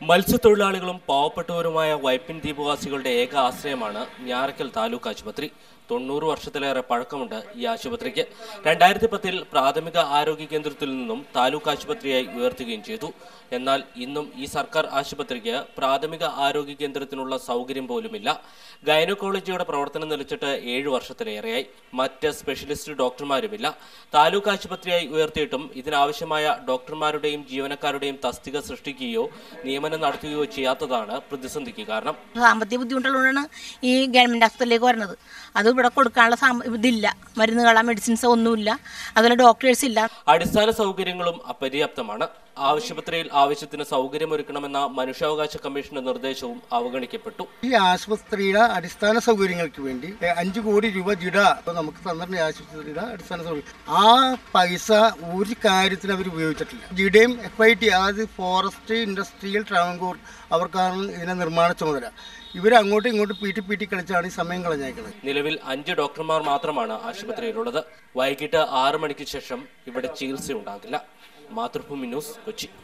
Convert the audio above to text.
മത്സ്യത്തൊഴിലാളികളും പാവപ്പെട്ടവരുമായ വൈപ്പിൻ ദ്വീപവാസികളുടെ ഏക ആശ്രയമാണ് ഞാറക്കൽ താലൂക്ക് ആശുപത്രി തൊണ്ണൂറ് വർഷത്തിലേറെ പഴക്കമുണ്ട് ഈ ആശുപത്രിക്ക് രണ്ടായിരത്തി പത്തിൽ പ്രാഥമിക ആരോഗ്യ കേന്ദ്രത്തിൽ നിന്നും താലൂക്ക് ആശുപത്രിയായി ഉയർത്തുകയും ചെയ്തു എന്നാൽ ഇന്നും ഈ സർക്കാർ ആശുപത്രിക്ക് പ്രാഥമിക ആരോഗ്യ കേന്ദ്രത്തിനുള്ള സൗകര്യം പോലുമില്ല ഗൈനക്കോളജിയുടെ പ്രവർത്തനം നിലച്ചിട്ട് ഏഴ് വർഷത്തിലേറെയായി മറ്റ് സ്പെഷ്യലിസ്റ്റ് ഡോക്ടർമാരുമില്ല താലൂക്ക് ആശുപത്രിയായി ഉയർത്തിയിട്ടും ഇതിനാവശ്യമായ ഡോക്ടർമാരുടെയും ജീവനക്കാരുടെയും തസ്തിക സൃഷ്ടിക്കുകയോ നിയമനം നടത്തുകയോ ചെയ്യാത്തതാണ് പ്രതിസന്ധിക്ക് കാരണം സാമ്പത്തിക ബുദ്ധിമുട്ടുള്ളതുകൊണ്ടാണ് ഈ ഗവൺമെൻറ് ആശുപത്രിയിലേക്ക് വരുന്നത് അത് ഇവിടെ കൊടുക്കാനുള്ള സാമ്പ ഇതില്ല മരുന്നുകളോ മെഡിസിൻസോ ഒന്നുമില്ല അതുപോലെ ഡോക്ടേഴ്സ് ഇല്ല അടിസ്ഥാന സൗകര്യങ്ങളും അപര്യാപ്തമാണ് ആശുപത്രിയിൽ ആവശ്യത്തിന് സൗകര്യമൊരുക്കണമെന്ന മനുഷ്യാവകാശ കമ്മീഷന്റെ നിർദ്ദേശവും അവഗണിക്കപ്പെട്ടു ഈ ആശുപത്രിയുടെ അടിസ്ഥാന സൗകര്യങ്ങൾക്ക് വേണ്ടി എ, അഞ്ച് കോടി രൂപ ജിഡ ഇപ്പൊ നമുക്ക് തന്നിട്ടുണ്ട് ഈ ആശുപത്രിയുടെ അടിസ്ഥാന സൗകര്യം ആ പൈസ ഒരു കാര്യത്തിന് അവർ ഉപയോഗിച്ചിട്ടില്ല ജിഡയും എഫ് ഐ ടി അതായത് ഫോറസ്റ്റ് ഇൻഡസ്ട്രിയൽ ട്രാവൻകൂർ അവർക്കാണ് ഇതിന്റെ നിർമ്മാണ ചുമതല ഇവർ അങ്ങോട്ടും ഇങ്ങോട്ടും പീറ്റി പീറ്റി കളിച്ചാണ് ഈ സമയം കളഞ്ഞേക്കുന്നത് നിലവിൽ അഞ്ച് ഡോക്ടർമാർ മാത്രമാണ് ആശുപത്രിയിലുള്ളത് വൈകിട്ട് ആറ് മണിക്ക് ശേഷം ഇവിടെ ചികിത്സ ഉണ്ടാകില്ല മാതൃഭൂമി ന്യൂസ് കൊച്ചി